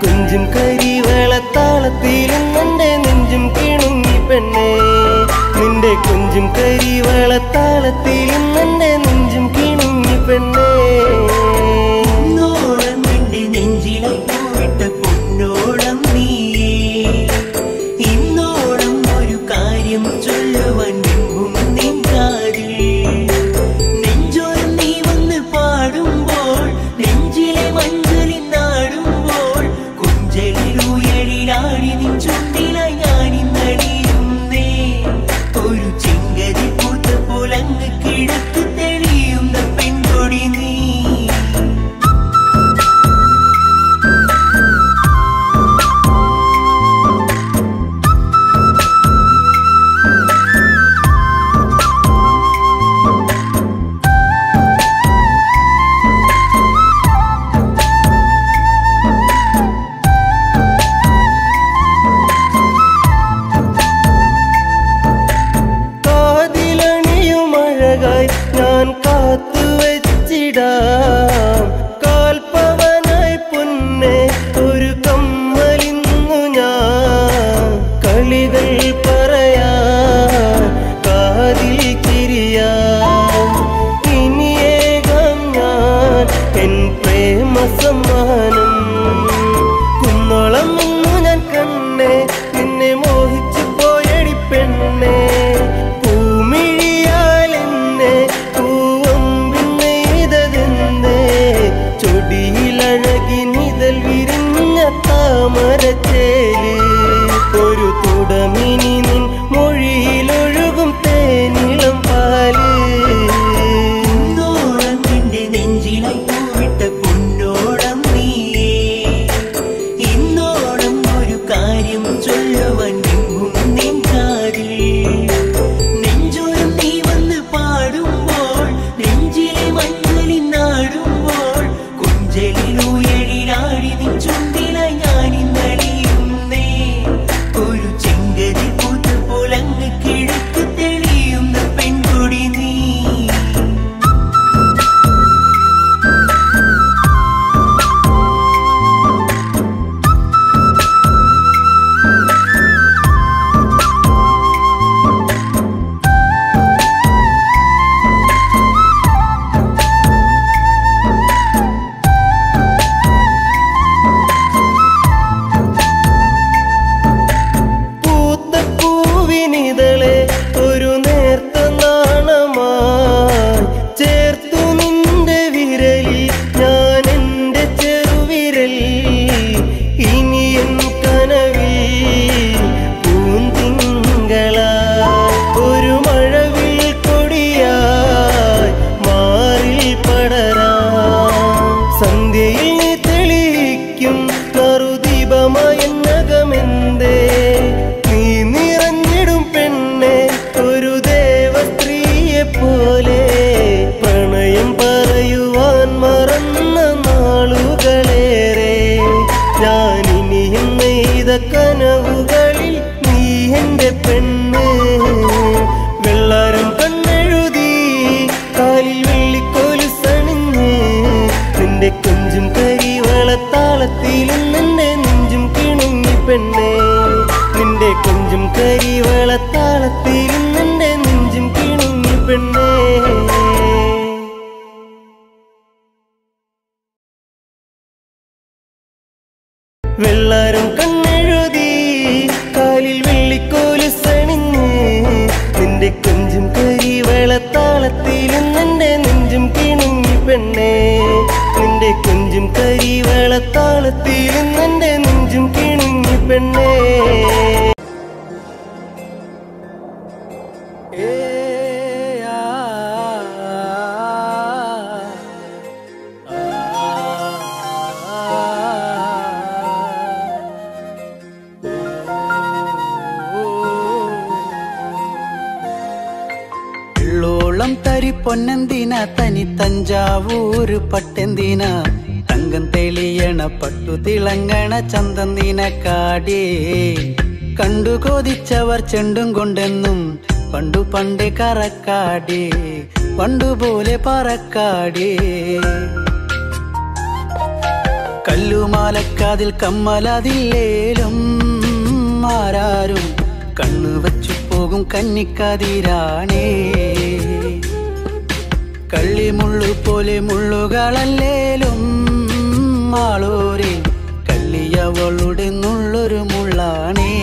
കൊഞ്ചും കരിവളത്താളത്തിലും എന്റെ നെഞ്ചും കിണുങ്ങി പെണ്ണേ നിന്റെ കൊഞ്ചും കരിവളത്താളത്തിലും എന്റെ നെഞ്ചും കിണുങ്ങി പെണ്ണേ ഇന്നോളം നിന്റെ നെഞ്ചിലെ പൂവിട്ട പൊന്നോളം നീയേ ഇന്നോളം ഒരു കാര്യം ചൊല്ലുവാൻ വെമ്പും നിൻ കാതിൽ നെഞ്ചോരം നീ വന്ന് പാടുമ്പോൾ നെഞ്ചിലെ മഞ്ചലിൽ നാടുമ്പോൾ കുഞ്ചലിൽ ഉയരിലാടി നിൻ ചുണ്ടിലായി ഞാനിന്നടിയുന്നേ ഒരു ചെങ്കതി പൂത്ത പോലങ്ങ് കിടക്ക് തെളിയുന്ന പെൺകൊടി നീ കാതിലണിയും അഴകായി ഞാൻ കാത്തു വെച്ചിടാം കാൽപ്പവനായി പൊന്നെ ഒരു കമ്മലിന്നു ഞാൻ കളികൾ പറയാ കാതിൽ ചിരിയാ ഇനിയേകം ഞാൻ എൻ പ്രേമ സമ്മാനം കുന്നോളം ഇന്നു ഞാൻ കണ്ണേ നിന്നെ മോഹിച്ചു പോയടി പെണ്ണേ പൂമിഴിയാൽ എന്നെ പൂവമ്പിന്നെ ഇതതെന്നേ ചൊടിയിലഴകി നിതൽ വിരിഞ്ഞ താമരച്ചേല് ഒരു തുടമിനി നിൻ മൊഴിയിലൊഴുകും തേനിളം പാല് ഇന്നോളം നിന്റെ നെഞ്ചിലെ പൂവിട്ട പൊന്നോളം നീയേ ഇന്നോളം ഒരു കാര്യം ചൊല്ലുവാൻ വെമ്പും നിൻ കാതിൽ നെഞ്ചോരം നീ വന്ന് പാടുമ്പോൾ നെഞ്ചിലെ മഞ്ഞളിൽ നാടുമ്പോൾ കുഞ്ചലിൽ ഉയരിലാടി നിൻ ചുണ്ടിലായി ഞാനിന്നടിയുന്നേ ഒരു ചെങ്കതി പൂത്ത പോലങ്ങ് കിഴക്ക് തെളിയുന്ന പെൺകൊടി നീ പൂത്ത പൂവിനിതളെ ഒരു നേർത്ത നാണമായി ചേർത്തു നിന്റെ വിരലിൽ ഞാൻ എന്റെ ചെറുവിരൽ ഇനി എൻ കനവിൽ പൂന്തിങ്കളാ ഒരു മഴവിൽ കൊടിയായി മാറിൽ പടരാ സന്ധ്യയിൽ നീ തെളിയിക്കും നറുദീപമായന്നകമെന്തേ നീ നിറഞ്ഞിടും പെണ്ണെ ഒരു ദേവസ്ത്രീയെ പോലെ പ്രണയം പറയുവാൻ മറന്ന നാളുകളേറെ ഞാനിനിയും നെയ്ത കനവുകളിൽ നീ എന്റെ പെണ്ണ് വെള്ളാരം കണ്ണെഴുതി കാലിൽ വെള്ളിക്കോലുസണിഞ്ഞ് നിന്റെ കൊഞ്ചും കരിവളത്താളത്തിലും നിന്റെ നെഞ്ചും കിണുങ്ങി പെണ്ണേ നിന്റെ കൊഞ്ചും കരിവളത്താളത്തിലും നിന്റെ നെഞ്ചും കിണുങ്ങി പെണ്ണേ വെള്ളാരം കണ്ണെഴുതി കാലിൽ വെള്ളിക്കോല് സണിഞ്ഞ് നിന്റെ കൊഞ്ചും കരിവളത്താളത്തിലും നിന്റെ നെഞ്ചും കിണുങ്ങി പെണ്ണേ നിന്റെ കൊഞ്ചും കരിവളത്താളത്തിലും നിന്റെ നെഞ്ചും കിണുങ്ങി പെണ്ണേ ഏ ആ ഉള്ളോളം തരി പൊന്നെന്തിന തനി തഞ്ചാവൂര് പട്ടെന്തിന തങ്കം തെളിയണ പട്ടു തിളങ്ങണ ചന്തന്തിന കാടേ കണ്ടു കൊതിച്ചവർ ചെണ്ടും കൊണ്ടെന്നും പണ്ടു പണ്ട് കറക്കാടേ പണ്ടുപോലെ പറക്കാടേ കല്ലുമാലക്കാതിൽ കമ്മലതില്ലേലും ആരാരും കണ്ണു വച്ചു പോകും കന്നിക്കതിരാണേ കള്ളിമുള്ളു പോലെ മുള്ളുകളല്ലേലും ആളൂരെ കള്ളിയവളുടെ നുള്ളൊരു മുള്ളാണേ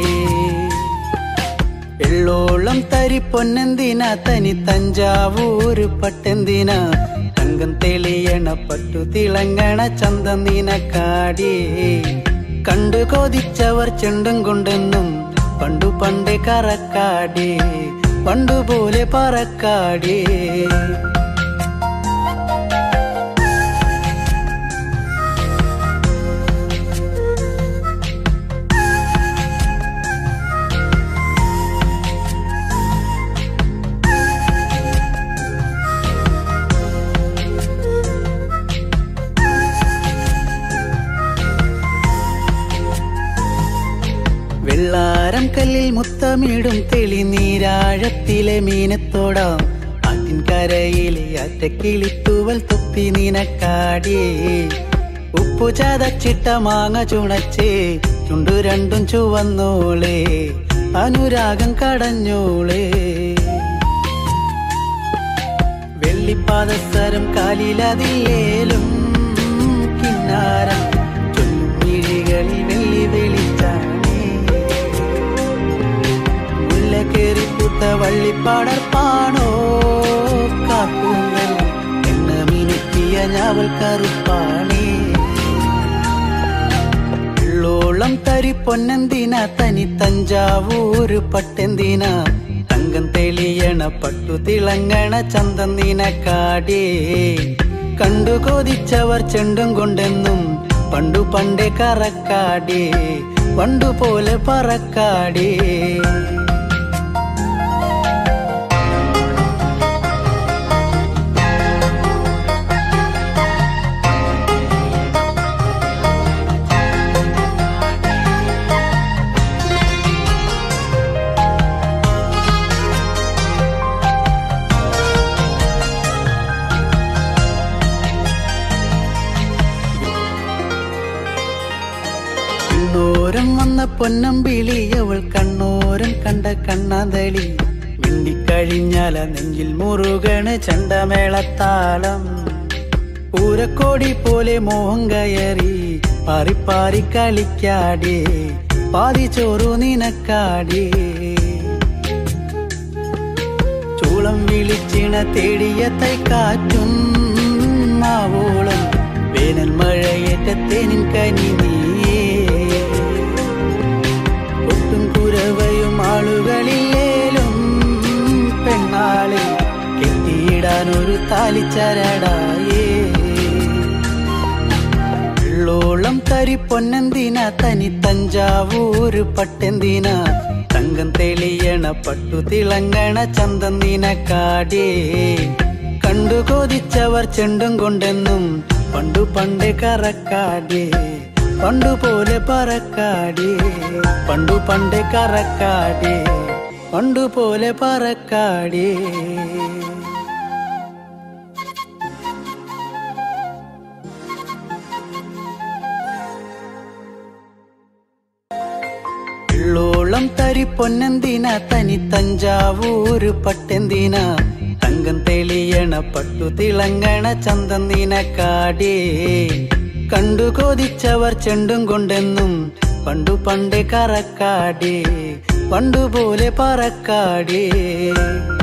എള്ളോളം തരി പൊന്നെന്തിന തനി തഞ്ചാവൂര് പട്ടെന്തിന തങ്കം തെളിയണ പട്ടു തിളങ്ങണ ചന്തം നിനക്കാടി കണ്ടു കൊതിച്ചവർ ചെണ്ടും കൊണ്ടെന്നും പണ്ടു പണ്ടേ കറക്കാടി പണ്ടുപോലെ പറക്കാടി വെള്ളാരം കല്ലിൽ മുത്തമിടും തെളിനീരാഴത്തിലെ മീനത്തോടാം ആറ്റിൻ കരയിലെ അറ്റക്കിളിത്തൂവൽ തൊപ്പി നിനക്കാടിയേ ഉപ്പു ചതച്ചിട്ട മാങ്ങ ചുണച്ചേ ചുണ്ടു രണ്ടും ചുവന്നോളേ അനുരാഗം കടഞ്ഞോളേ വെള്ളിപ്പാദസരം കാലിലതില്ലേലും കിന്നാരം ചൊല്ലും മിഴികളിൽ വെള്ളി വെളിച്ചാണേ മുല്ല കേറി പൂത്ത വള്ളിപ്പാടർപ്പാണോ കാക്കൂന്നൽ എണ്ണ മിനുക്കിയ ഞാവൽ കറുപ്പാണേ ഉള്ളോളം തരി പൊന്നെന്തിന തനി തഞ്ചാവൂര് പട്ടെന്തിന തങ്കം തെളിയണ പട്ടു തിളങ്ങണ ചന്തം നിനക്കാടേ കണ്ടു കൊതിച്ചവർ ചെണ്ടും കൊണ്ടെന്നും പണ്ടു പണ്ടേ കറക്കാടേ പണ്ടു പോലെ പറക്കാടേ കണ്ണോരം വന്ന പൊന്നമ്പിളി അവൾ കണ്ണോരം കണ്ട കണ്ണാന്തളി മിണ്ടിക്കഴിഞ്ഞാല നെഞ്ചിൽ മുറുകണ് ചണ്ടമേളത്താളം പൂരക്കോടി പോലെ മോഹം കയറി പാറിപ്പാറി കളിക്കാടേ പാതി ചോറു നിനക്കാടേ ചൂളം വിളിച്ചിണ തേടിയ തൈക്കാറ്റും മാവോളം വേനൽ മഴയേറ്റ തേനിൻ കനി നീയേ ഒട്ടും കുരവയും ആളുകളില്ലേലും പെണ്ണാളെ കെട്ടിയിടാൻ ഒരു താലിച്ചരടായേ വെള്ളോളം തരി പൊന്നെന്തിന തനി തഞ്ചാവൂര് പട്ടെന്തിന തങ്കം തെളിയണ പട്ടു തിളങ്ങണ ചന്തം നിനക്കാടേ കണ്ടു കൊതിച്ചവർ ചെണ്ടും കൊണ്ടെന്നും പണ്ടു പണ്ടേ കറക്കാടേ പണ്ടു പോലെ പറക്കാടേ പണ്ടു പണ്ടേ കറക്കാടേ പണ്ടു പോലെ പറക്കാടേ ഉള്ളോളം തരി പൊന്നെന്തിന തനി തഞ്ചാവൂര് പട്ടെന്തിന തങ്കം തെളിയണ പട്ടു തിളങ്ങണ ചന്തം നിനക്കാടേ കണ്ടു കൊതിച്ചവർ ചെണ്ടും കൊണ്ടെന്നും പണ്ടു പണ്ടേ കറക്കാടേ പണ്ടുപോലെ പറക്കാടേ